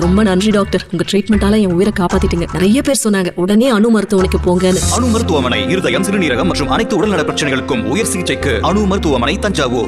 ரொம்ப நன்றி டாக்டர் உங்க ட்ரீட்மெண்டால என் உயிரை காப்பாத்திட்டீங்க நிறைய பேர் சொன்னாங்க உடனே அணு மருத்துவமனைக்கு போங்கன்னு அணு மருத்துவமனை இருதயம் சிறுநீரகம் மற்றும் அனைத்து உடல்நல பிரச்சனைகளுக்கும் உயர் சிகிச்சைக்கு அணு மருத்துவமனை தஞ்சாவூர்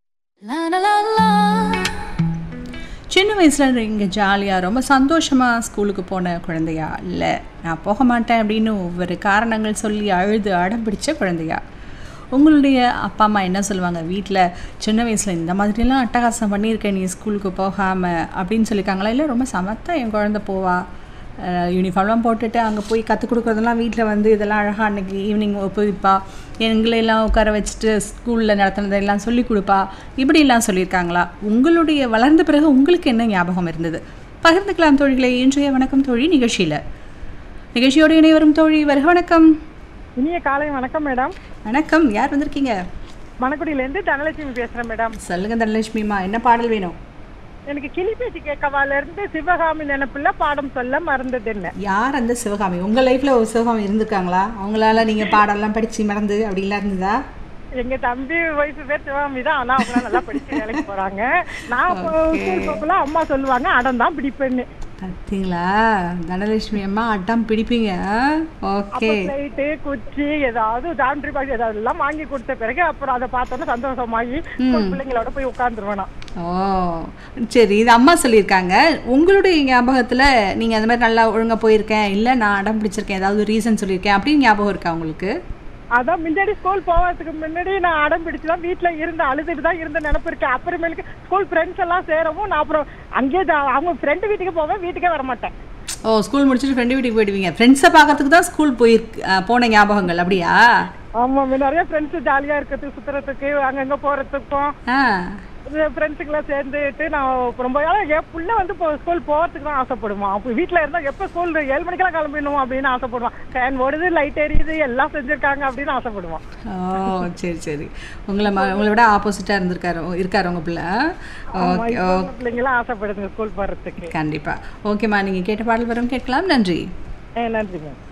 சின்ன வயசில் நீங்கள் ஜாலியாக ரொம்ப சந்தோஷமாக ஸ்கூலுக்கு போன குழந்தையா இல்லை நான் போக மாட்டேன் அப்படின்னு ஒவ்வொரு காரணங்கள் சொல்லி அழுது அடம் பிடிச்ச குழந்தையா உங்களுடைய அப்பா அம்மா என்ன சொல்லுவாங்க வீட்டில் சின்ன வயசில் இந்த மாதிரிலாம் அட்டகாசம் பண்ணியிருக்கேன் நீ ஸ்கூலுக்கு போகாமல் அப்படின்னு சொல்லியிருக்காங்களா இல்லை ரொம்ப சமத்தா என் குழந்தை போவா யூனிஃபார்ம்லாம் போட்டுட்டு அங்கே போய் கற்றுக் கொடுக்குறதெல்லாம் வீட்டில் வந்து இதெல்லாம் அழகாக அன்றைக்கி ஈவினிங் ஒப்புவிப்பா எங்களையெல்லாம் உட்கார வச்சுட்டு ஸ்கூலில் நடத்துனதெல்லாம் சொல்லி கொடுப்பா இப்படிலாம் சொல்லியிருக்காங்களா உங்களுடைய வளர்ந்த பிறகு உங்களுக்கு என்ன ஞாபகம் இருந்தது பகிர்ந்துக்கலாம் தோழிகளை இன்றைய வணக்கம் தோழி நிகழ்ச்சியில் நிகழ்ச்சியோடு இணை வரும் தோழி வருக வணக்கம் இனிய காலை வணக்கம் மேடம் வணக்கம் யார் வந்திருக்கீங்க மணக்குடியிலேருந்து தனலட்சுமி பேசுகிறேன் மேடம் சொல்லுங்க தனலட்சுமிமா என்ன பாடல் வேணும் எனக்கு கிளி பேச்சு கேட்கவால இருந்து சிவகாமி நினைப்புல பாடம் சொல்ல மறந்தது என்ன யார் அந்த சிவகாமி உங்கள் லைஃப்பில் ஒரு சிவகாமி இருந்திருக்காங்களா அவங்களால நீங்கள் பாடலாம் படித்து மறந்து அப்படிலாம் இருந்ததா எங்க தம்பி வயசு பேர் சிவகாமி தான் ஆனா அவங்க நல்லா படிச்சு வேலைக்கு போறாங்க நான் இப்போ ஸ்கூல் போகல அம்மா சொல்லுவாங்க அடம் தான் பிடிப்பேன்னு பார்த்தீங்களா தனலட்சுமி அம்மா அட்டம் பிடிப்பீங்க ஓகே அப்போ பிளேட்டு குச்சி ஏதாவது ஜாமெட்ரி பாக்ஸ் ஏதாவது எல்லாம் வாங்கி கொடுத்த பிறகு அப்புறம் அதை பார்த்தோன்னே சந்தோஷமாகி ஸ்கூல் பிள்ளைங்களோட போய் உட்காந்துருவேன் நான் ஓ சரி இது அம்மா சொல்லியிருக்காங்க உங்களுடைய ஞாபகத்தில் நீங்கள் அந்த மாதிரி நல்லா ஒழுங்காக போயிருக்கேன் இல்லை நான் அடம் பிடிச்சிருக்கேன் ஏதாவது ரீசன் சொல்லியிருக்கேன் அப்படின்னு ஞாபகம் இருக்கா உங்களுக்கு அதான் முன்னாடி ஸ்கூல் போவதுக்கு முன்னாடி நான் அடம் பிடிச்சு தான் வீட்டில் இருந்து அழுதுட்டு தான் இருந்த நினப்பு இருக்கு அப்புறமேலுக்கு ஸ்கூல் ஃப்ரெண்ட்ஸ் எல்லாம் சேரவும் நான் அப்புறம் அங்கேயே ஜா- அவங்க ஃப்ரெண்டு வீட்டுக்கு போவேன் வீட்டுக்கே வர மாட்டேன் ஓ ஸ்கூல் முடிச்சுட்டு ஃப்ரெண்டு வீட்டுக்கு போயிடுவீங்க ஃப்ரெண்ட்ஸை பார்க்கறதுக்கு தான் ஸ்கூல் போயிருக்கு அஹ், போன ஞாபகங்கள் அப்படியா ஆமா நிறைய ஃப்ரெண்ட்ஸ் ஜாலியா இருக்கிறதுக்கு சுத்துறதுக்கு அங்கங்க போறதுக்கும் ஆ ஃப்ரெண்ட்ஸுக்கெல்லாம் சேர்ந்துட்டு நான் ரொம்ப நாளா என் புள்ள வந்து இப்போ ஸ்கூல் போறதுக்கு தான் ஆசைப்படுவான் அப்போ வீட்டில் இருந்தால் எப்போ ஸ்கூல் ஏழு மணிக்கெல்லாம் கிளம்பிடணும் அப்படின்னு ஆசைப்படுவான் ஃபேன் ஓடுது லைட் எரியுது எல்லாம் செஞ்சிருக்காங்க அப்படின்னு ஆசைப்படுவான் ஓ சரி சரி உங்களை ம உங்களை விட ஆப்போசிட்டாக இருந்திருக்காரு இருக்காரு உங்கள் பிள்ளை ஓகே ஓ பிள்ளைங்களாம் ஆசைப்படுதுங்க ஸ்கூல் போறதுக்கு கண்டிப்பாக ஓகேம்மா நீங்கள் கேட்ட பாடல் வரும் கேட்கலாம் நன்றி ஏ நன்றி மேம்